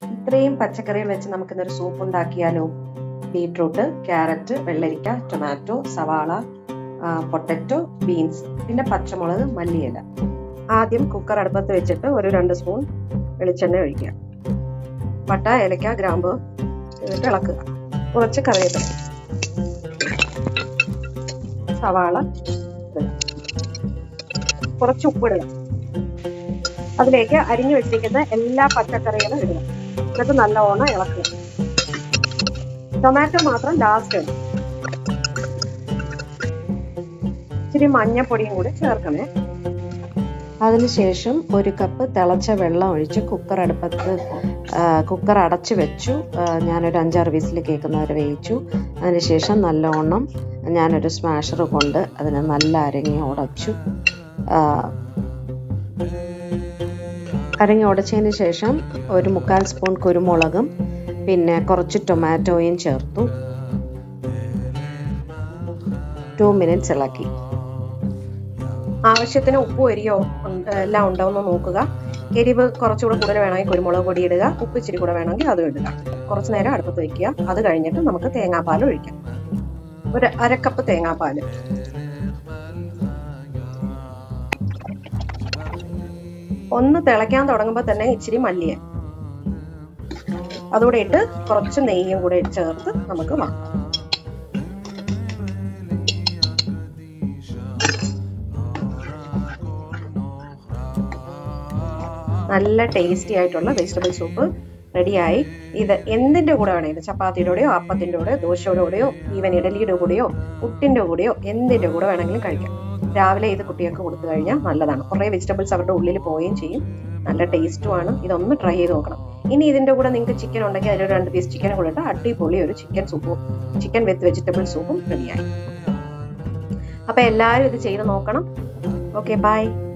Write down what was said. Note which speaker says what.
Speaker 1: ഇത്രയും പച്ചക്കറികൾ വെച്ച് നമുക്ക് ഇന്നൊരു സൂപ്പ് ഉണ്ടാക്കിയാലോ ബീട്രൂട്ട് ക്യാരറ്റ് വെള്ളരിക്ക ടൊമാറ്റോ സവാള പൊട്ടറ്റോ ബീൻസ് പിന്നെ പച്ചമുളക് മല്ലിയില ആദ്യം കുക്കർ അടുപ്പത്ത് വെച്ചിട്ട് ഒരു രണ്ട് സ്പൂൺ വെളിച്ചെണ്ണ ഒഴിക്കുക പട്ട ഏലക്ക ഗ്രാമ്പ് എന്നിട്ട് ഇളക്കുക കുറച്ച് കറിവേപ്പില സവാള ഇടുക. കുറച്ച് ഉപ്പിടുക അതിലേക്ക് അരിഞ്ഞു വെച്ചിരിക്കുന്ന എല്ലാ പച്ചക്കറികളും ഇടുക എന്നിട്ട് നല്ലോണം ഇളക്കുക ടൊമാറ്റോ മാത്രം ലാസ്റ്റ് ഇടും ഇച്ചിരി മഞ്ഞപ്പൊടിയും കൂടി ചേർക്കണേ അതിനുശേഷം ഒരു കപ്പ് തിളച്ച വെള്ളം ഒഴിച്ച് കുക്കർ അടുപ്പത്ത് കുക്കർ അടച്ചു വെച്ചു ആ, ഞാനൊരു അഞ്ചാറ് വിസിൽ കേൾക്കുന്നവരെ വേവിച്ചു അതിനുശേഷം നല്ലവണ്ണം ഞാനൊരു സ്മാഷർ കൊണ്ട് അതിനെ നല്ല അരങ്ങി ഉടച്ചു ആ, അരങ്ങി ഉടച്ചതിന് ശേഷം ഒരു മുക്കാൽ സ്പൂൺ കുരുമുളകും പിന്നെ കുറച്ച് ടൊമാറ്റോയും ചേർത്തു ടു മിനിറ്റ്സ് ഇളക്കി ആവശ്യത്തിന് ഉപ്പും എരിയോ ഉണ്ട്- എല്ലാം ഉണ്ടോ എന്ന് നോക്കുക എരിവ് കുറച്ചുകൂടെ കൂടുതൽ വേണമെങ്കിൽ കുരുമുളക് പൊടി ഇടുക ഉപ്പ് ഇച്ചിരി കൂടെ വേണമെങ്കിൽ അതും ഇടുക കുറച്ച് നേരം അടുപ്പത്ത് വയ്ക്കുക അത് കഴിഞ്ഞിട്ട് നമുക്ക് തേങ്ങാപ്പാൽ ഒഴിക്കാം ഒരു അരക്കപ്പ് തേങ്ങാപ്പാൽ ഒന്ന് തിളയ്ക്കാൻ തുടങ്ങുമ്പോൾ തന്നെ ഇച്ചിരി മല്ലിയ അതുകൂടെ ഇട്ട് കുറച്ച് നെയ്യും കൂടെ ചേർത്ത് നമുക്ക് വാങ്ങാം നല്ല ടേസ്റ്റി ആയിട്ടുള്ള വെജിറ്റബിൾ സൂപ്പ് റെഡിയായി ഇത് എന്തിന്റെ കൂടെ വേണമെങ്കിലും ചപ്പാത്തിയുടെ കൂടെയോ അപ്പത്തിന്റെ കൂടെയോ ദോശയുടെ കൂടെയോ ഈവൻ ഇഡലിയുടെ കൂടെയോ പുട്ടിന്റെ കൂടെയോ എന്തിന്റെ കൂടെ വേണമെങ്കിലും കഴിക്കാം രാവിലെ ഇത് കുട്ടികൾക്ക് കൊടുത്തു കഴിഞ്ഞാൽ നല്ലതാണ് കുറേ വെജിറ്റബിൾസ് അവരുടെ ഉള്ളിൽ പോവുകയും ചെയ്യും നല്ല ടേസ്റ്റുമാണ് ഇതൊന്ന് ട്രൈ ചെയ്ത് നോക്കണം ഇനി ഇതിന്റെ കൂടെ നിങ്ങൾക്ക് ചിക്കൻ ഉണ്ടെങ്കിൽ അതിലൊരു രണ്ട് പീസ് ചിക്കൻ കൂടെ ഇട്ട് അടിപൊളി ഒരു ചിക്കൻ സൂപ്പും ചിക്കൻ വിത്ത് വെജിറ്റബിൾ സൂപ്പും റെഡിയായി അപ്പൊ എല്ലാവരും ഇത് ചെയ്ത് നോക്കണം ഓക്കെ ബൈ